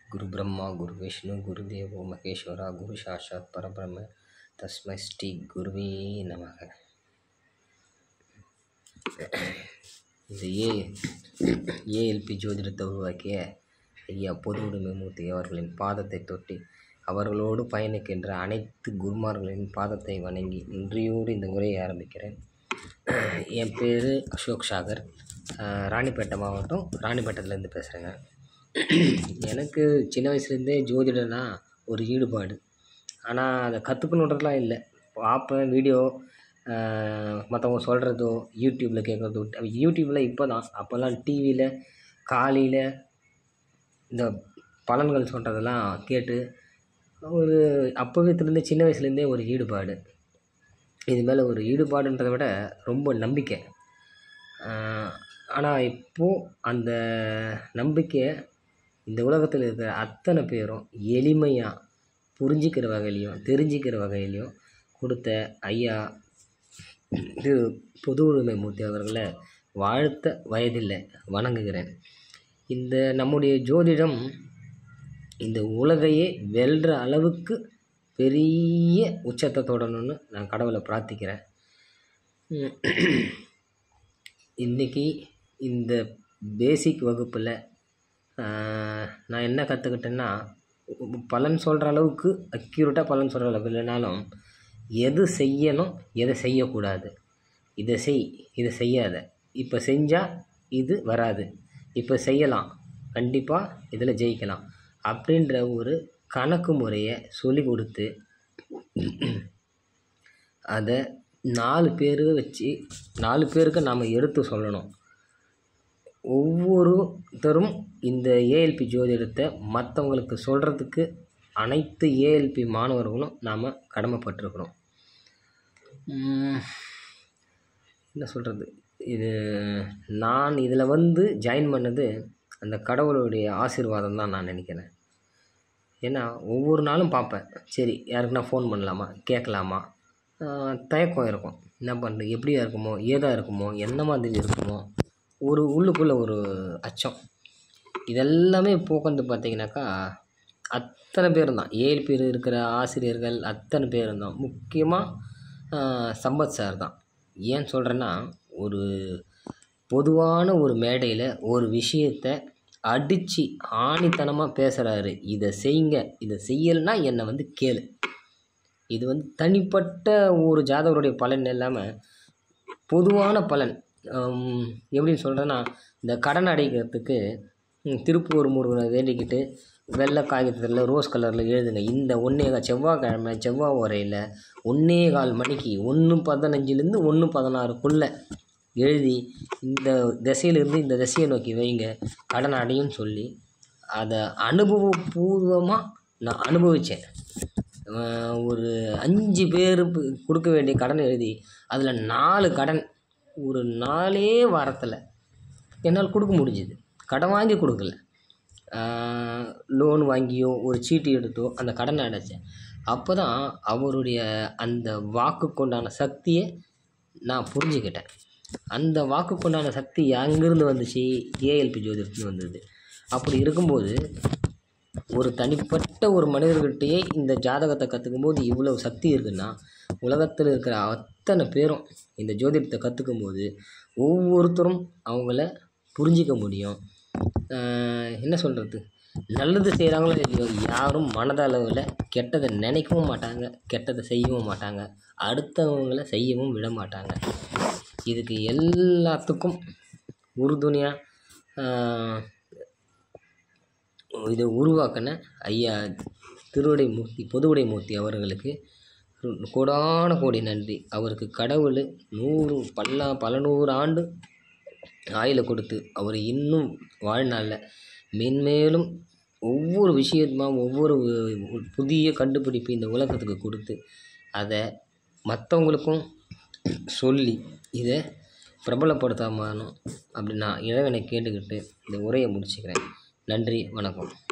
குரு பிரம்மா குரு விஷ்ணு குரு தேவோ மகேஸ்வரா குரு சாஷாத் பரபிரம்ம தஸ்மை ஸ்ரீ குருவே நமக இந்த ஏ ஏஎல்பி ஜோதிடத்தை உருவாக்கிய ஐயா பொது உடைமைமூர்த்தி அவர்களின் பாதத்தை தொட்டி அவர்களோடு பயணிக்கின்ற அனைத்து குருமார்களின் பாதத்தை வணங்கி இன்றையோடு இந்த உரையை ஆரம்பிக்கிறேன் என் பேர் அசோக் சாகர் அஹ், ராணிப்பேட்டை மாவட்டம் ராணிப்பேட்டத்துலேருந்து பேசுகிறேங்க எனக்கு சின்ன வயசுலேருந்தே ஜோதிடம்னா ஒரு ஈடுபாடு ஆனால் அதை கற்றுக்கணுன்றதுலாம் இல்லை பார்ப்பேன் வீடியோ மற்றவங்க சொல்கிறதோ யூடியூப்பில் கேட்குறதோ யூடியூப்பில் இப்போ தான் அப்போல்லாம் டிவியில் காலையில் இந்த பலன்கள் சொல்கிறதெல்லாம் கேட்டு ஒரு அப்போவே இருந்து சின்ன வயசுலேருந்தே ஒரு ஈடுபாடு இது மேலே ஒரு ஈடுபாடுன்றதை விட ரொம்ப நம்பிக்கை ஆனால் இப்போது அந்த நம்பிக்கையை இந்த உலகத்தில் இருக்கிற அத்தனை பேரும் எளிமையாக புரிஞ்சிக்கிற வகையிலையும் தெரிஞ்சிக்கிற வகையிலையும் கொடுத்த ஐயா திரு பொது உரிமை மூர்த்தி அவர்களை வாழ்த்த வயதில்லை வணங்குகிறேன் இந்த நம்முடைய ஜோதிடம் இந்த உலகையே வெல்ற அளவுக்கு பெரிய உச்சத்தை தொடரணும்னு நான் கடவுளை பிரார்த்திக்கிறேன் உம் இன்னைக்கு இந்த பேசிக் வகுப்பில் நான் என்ன கற்றுக்கிட்டேன்னா பலன் சொல்கிற அளவுக்கு அக்யூரேட்டாக பலன் சொல்கிற அளவுக்கு இல்லைனாலும் எது செய்யணும் எதை செய்யக்கூடாது இதை செய் இதை செய்யாத இப்போ செஞ்சால் இது வராது இப்போ செய்யலாம் கண்டிப்பாக இதில் ஜெயிக்கலாம் அப்படின்ற ஒரு கணக்கு முறையை சொல்லி கொடுத்து அதை நாலு பேர் வச்சு நாலு பேருக்கு நாம் எடுத்து சொல்லணும் ஒவ்வொருத்தரும் இந்த ஏஎல்பி ஜோதிடத்தை மற்றவங்களுக்கு சொல்கிறதுக்கு அனைத்து ஏஎல்பி மாணவர்களும் நாம் கடமைப்பட்டிருக்கிறோம் உம், என்ன சொல்கிறது இது நான் இதில் வந்து ஜாயின் பண்ணது அந்த கடவுளுடைய ஆசீர்வாதம் தான் நான் நினைக்கிறேன் ஏன்னா ஒவ்வொரு நாளும் பார்ப்பேன் சரி யாருக்குன்னா ஃபோன் பண்ணலாமா கேட்கலாமா ஆஹ் தயக்கம் இருக்கும் என்ன பண்ணுறது எப்படியா இருக்குமோ ஏதா இருக்குமோ என்ன மாதிரி இருக்குமோ ஒரு உள்ளுக்குள்ளே ஒரு அச்சம் இதெல்லாமே போக்குறது பார்த்தீங்கன்னாக்கா அத்தனை பேரும் தான் ஏழு பேர் இருக்கிற ஆசிரியர்கள் அத்தனை பேரும் தான் முக்கியமாக சம்பத் சார் தான் ஏன் சொல்கிறேன்னா ஒரு பொதுவான ஒரு மேடையில் ஒரு விஷயத்தை அடித்து ஆணித்தனமாக பேசுகிறாரு இதை செய்யுங்க இதை செய்யலைன்னா என்னை வந்து கேளு இது வந்து தனிப்பட்ட ஒரு ஜாதகருடைய பலன் இல்லாமல் பொதுவான பலன் ஹம், எப்படின்னு சொல்கிறேன்னா இந்த கடன் அடைக்கிறதுக்கு ம், திருப்பூர் முருகனை வேண்டிக்கிட்டு வெள்ளை காகிதத்தில் ரோஸ் கலரில் எழுதுங்க இந்த ஒன்றே கால் செவ்வாய்க்கிழமை செவ்வாய் உரையில் ஒன்றே கால் மணிக்கு ஒன்று பதினஞ்சுலேருந்து ஒன்று பதினாறுக்குள்ளே எழுதி இந்த திசையிலிருந்து இந்த திசையை நோக்கி வைங்க கடன் அடையும் சொல்லி அதை அனுபவபூர்வமாக நான் அனுபவித்தேன் ஒரு அஞ்சு பேர் கொடுக்க வேண்டிய கடன் எழுதி அதில் நாலு கடன் ஒரு நாலே வாரத்தில் என்னால் கொடுக்க முடிஞ்சுது கடன் வாங்கி கொடுக்கல லோன் வாங்கியோ ஒரு சீட்டு எடுத்தோ அந்த கடனை அடைச்சேன் அப்போ தான் அவருடைய அந்த வாக்குக்குண்டான சக்தியை நான் புரிஞ்சுக்கிட்டேன் அந்த வாக்குக்குண்டான சக்தி எங்கேருந்து வந்துச்சு ஏஎல்பி ஜோதிடத்துலேருந்து வந்தது அப்படி இருக்கும்போது ஒரு தனிப்பட்ட ஒரு மனிதர்கிட்டயே இந்த ஜாதகத்தை கற்றுக்கும் போது இவ்வளவு சக்தி இருக்குன்னா உலகத்தில் இருக்கிற அத்தனை பேரும் இந்த ஜோதிடத்தை கற்றுக்கும் போது ஒவ்வொருத்தரும் அவங்கள புரிஞ்சிக்க முடியும் ஆஹ் என்ன சொல்கிறது நல்லது செய்கிறாங்களோ இல்லையோ யாரும் மனதளவில் கெட்டதை நினைக்கவும் மாட்டாங்க கெட்டதை செய்யவும் மாட்டாங்க அடுத்தவங்கள செய்யவும் விட மாட்டாங்க இதுக்கு எல்லாத்துக்கும் உறுதுணையாக இதை உருவாக்கின ஐயா திருவுடை மூர்த்தி பொதுவுடை மூர்த்தி அவர்களுக்கு கோடான கோடி நன்றி அவருக்கு கடவுள் நூறு பல்லா பல நூறு ஆண்டு ஆயுளை கொடுத்து அவர் இன்னும் வாழ்நாளில் மென்மேலும் ஒவ்வொரு விஷயமா ஒவ்வொரு உ- புதிய கண்டுபிடிப்பு இந்த உலகத்துக்கு கொடுத்து அதை மற்றவங்களுக்கும் சொல்லி இதை பிரபலப்படுத்தாமணும் அப்படின்னு நான் இறைவனை கேட்டுக்கிட்டு இந்த உரையை முடிச்சுக்கிறேன் நன்றி வணக்கம்